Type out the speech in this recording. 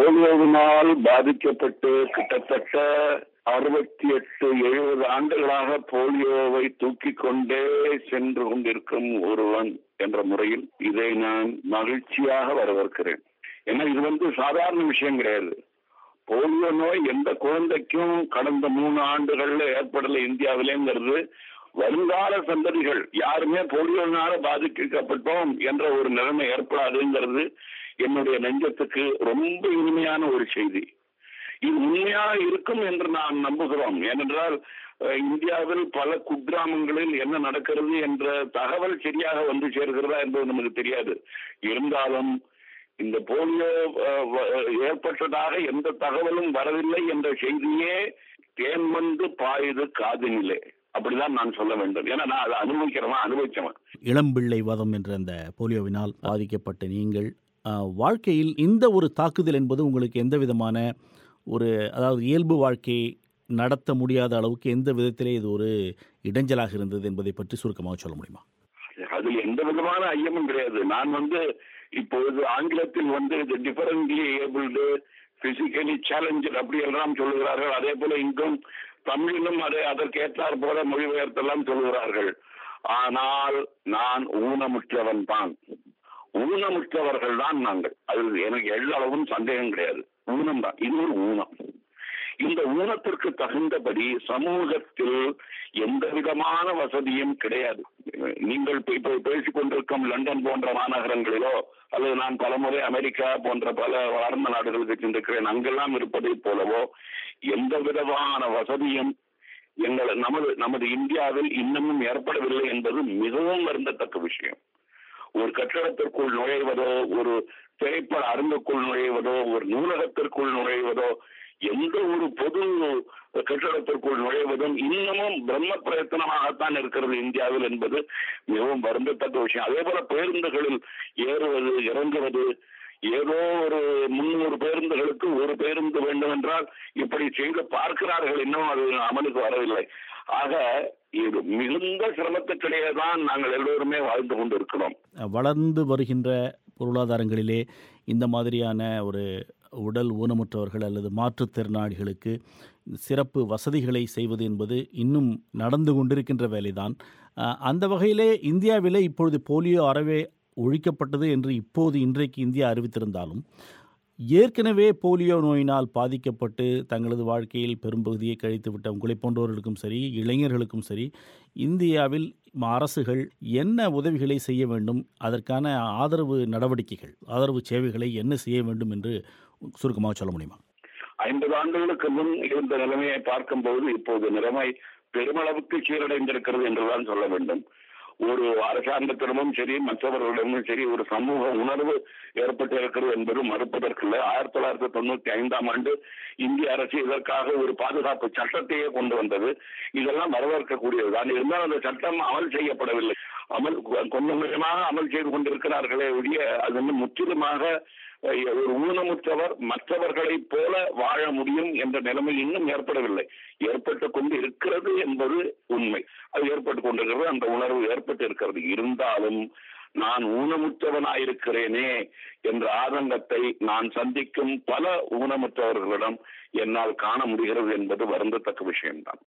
போலியோவினால் பாதிக்கப்பட்டு கிட்டத்தட்ட அறுபத்தி எட்டு எழுபது ஆண்டுகளாக போலியோவை தூக்கி கொண்டே சென்று கொண்டிருக்கும் ஒருவன் என்ற முறையில் இதை நான் மகிழ்ச்சியாக வரவேற்கிறேன் ஏன்னா இது வந்து சாதாரண விஷயம் கிடையாது போலியோ நோய் எந்த குழந்தைக்கும் கடந்த மூணு ஆண்டுகள்ல ஏற்படல இந்தியாவிலேங்கிறது வருங்கால சந்ததிகள் யாருமே போலியோனால பாதிக்கப்பட்டோம் என்ற ஒரு நிலைமை ஏற்படாதுங்கிறது என்னுடைய நெஞ்சத்துக்கு ரொம்ப இனிமையான ஒரு செய்தி இது உண்மையாக இருக்கும் என்று நாம் நம்புகிறோம் ஏனென்றால் இந்தியாவில் பல குக்கிராமங்களில் என்ன நடக்கிறது என்ற தகவல் சரியாக வந்து சேர்கிறதா என்பது நமக்கு தெரியாது இருந்தாலும் இந்த போலியோ ஏற்பட்டதாக எந்த தகவலும் வரவில்லை என்ற செய்தியே தேன் வந்து பாயுது காதினிலே அப்படிதான் நான் சொல்ல வேண்டும் ஏன்னா நான் அதை அனுபவிக்கிறவன் அனுபவிச்சவன் இளம்பிள்ளை வதம் என்ற அந்த போலியோவினால் பாதிக்கப்பட்ட நீங்கள் வாழ்க்கையில் இந்த ஒரு தாக்குதல் என்பது உங்களுக்கு எந்த விதமான ஒரு அதாவது இயல்பு வாழ்க்கையை நடத்த முடியாத அளவுக்கு எந்த விதத்திலே இது ஒரு இடைஞ்சலாக இருந்தது என்பதை பற்றி சுருக்கமாக சொல்ல முடியுமா அதில் எந்த விதமான ஐயமும் கிடையாது நான் வந்து இப்பொழுது ஆங்கிலத்தில் வந்து டிஃபரன்ட்லி ஏபிள்டு பிசிக்கலி சேலஞ்சு அப்படி எல்லாம் சொல்லுகிறார்கள் அதே போல இங்கும் தமிழிலும் அதை அதற்கேற்றார் போல மொழிபெயர்த்தெல்லாம் சொல்லுகிறார்கள் ஆனால் நான் ஊனமுற்றவன் தான் ஊனமுற்றவர்கள் தான் நாங்கள் அது எனக்கு எல்லளவும் சந்தேகம் கிடையாது ஊனம் தான் இது ஒரு ஊனம் இந்த ஊனத்திற்கு தகுந்தபடி சமூகத்தில் எந்த விதமான வசதியும் கிடையாது நீங்கள் இப்போ பேசிக் கொண்டிருக்கும் லண்டன் போன்ற மாநகரங்களிலோ அல்லது நான் பலமுறை அமெரிக்கா போன்ற பல வளர்ந்த நாடுகளுக்கு சென்றிருக்கிறேன் அங்கெல்லாம் இருப்பதை போலவோ எந்த விதமான வசதியும் எங்கள் நமது நமது இந்தியாவில் இன்னமும் ஏற்படவில்லை என்பது மிகவும் வருந்தத்தக்க விஷயம் ஒரு கட்டடத்திற்குள் நுழைவதோ ஒரு திரைப்பட அரங்குக்குள் நுழைவதோ ஒரு நூலகத்திற்குள் நுழைவதோ எந்த ஒரு பொது கட்டடத்திற்குள் நுழைவதும் இன்னமும் பிரம்ம பிரயத்தனமாகத்தான் இருக்கிறது இந்தியாவில் என்பது மிகவும் வருந்தத்தக்க விஷயம் அதே போல பேருந்துகளில் ஏறுவது இறங்குவது ஏதோ ஒரு முன்னூறு பேருந்துகளுக்கு ஒரு பேருந்து வேண்டும் என்றால் இப்படி செய்து பார்க்கிறார்கள் இன்னும் அது அமலுக்கு வரவில்லை ஆக இது மிகுந்த சிரமத்துக்கிடையே தான் நாங்கள் எல்லோருமே வாழ்ந்து கொண்டிருக்கிறோம் வளர்ந்து வருகின்ற பொருளாதாரங்களிலே இந்த மாதிரியான ஒரு உடல் ஊனமுற்றவர்கள் அல்லது மாற்றுத்திறனாளிகளுக்கு சிறப்பு வசதிகளை செய்வது என்பது இன்னும் நடந்து கொண்டிருக்கின்ற வேலைதான் அந்த வகையிலே இந்தியாவிலே இப்பொழுது போலியோ அறவே ஒழிக்கப்பட்டது என்று இப்போது இன்றைக்கு இந்தியா அறிவித்திருந்தாலும் ஏற்கனவே போலியோ நோயினால் பாதிக்கப்பட்டு தங்களது வாழ்க்கையில் பெரும்பகுதியை கழித்துவிட்ட உங்களை போன்றவர்களுக்கும் சரி இளைஞர்களுக்கும் சரி இந்தியாவில் அரசுகள் என்ன உதவிகளை செய்ய வேண்டும் அதற்கான ஆதரவு நடவடிக்கைகள் ஆதரவு சேவைகளை என்ன செய்ய வேண்டும் என்று சுருக்கமாக சொல்ல முடியுமா ஐம்பது ஆண்டுகளுக்கு முன் இருந்த நிலைமையை பார்க்கும்போது இப்போது நிலைமை பெருமளவுக்கு சீரடைந்திருக்கிறது என்றுதான் சொல்ல வேண்டும் ஒரு அரசாங்கத்திடமும் சரி மற்றவர்களிடமும் சரி ஒரு சமூக உணர்வு ஏற்பட்டு இருக்கிறது என்பது மறுப்பதற்கில்லை ஆயிரத்தி தொள்ளாயிரத்தி தொண்ணூத்தி ஐந்தாம் ஆண்டு இந்திய அரசு இதற்காக ஒரு பாதுகாப்பு சட்டத்தையே கொண்டு வந்தது இதெல்லாம் வரவேற்கக்கூடியதுதான் இருந்தாலும் அந்த சட்டம் அமல் செய்யப்படவில்லை அமல் கொஞ்சம் கொஞ்சமாக அமல் செய்து கொண்டிருக்கிறார்களே ஒழிய அது வந்து முற்றிலுமாக ஒரு ஊனமுற்றவர் மற்றவர்களைப் போல வாழ முடியும் என்ற நிலைமை இன்னும் ஏற்படவில்லை ஏற்பட்டு கொண்டு இருக்கிறது என்பது உண்மை அது ஏற்பட்டு கொண்டிருக்கிறது அந்த உணர்வு ஏற்பட்டு இருக்கிறது இருந்தாலும் நான் ஊனமுற்றவனாயிருக்கிறேனே என்ற ஆதங்கத்தை நான் சந்திக்கும் பல ஊனமுற்றவர்களிடம் என்னால் காண முடிகிறது என்பது வருந்தத்தக்க விஷயம்தான்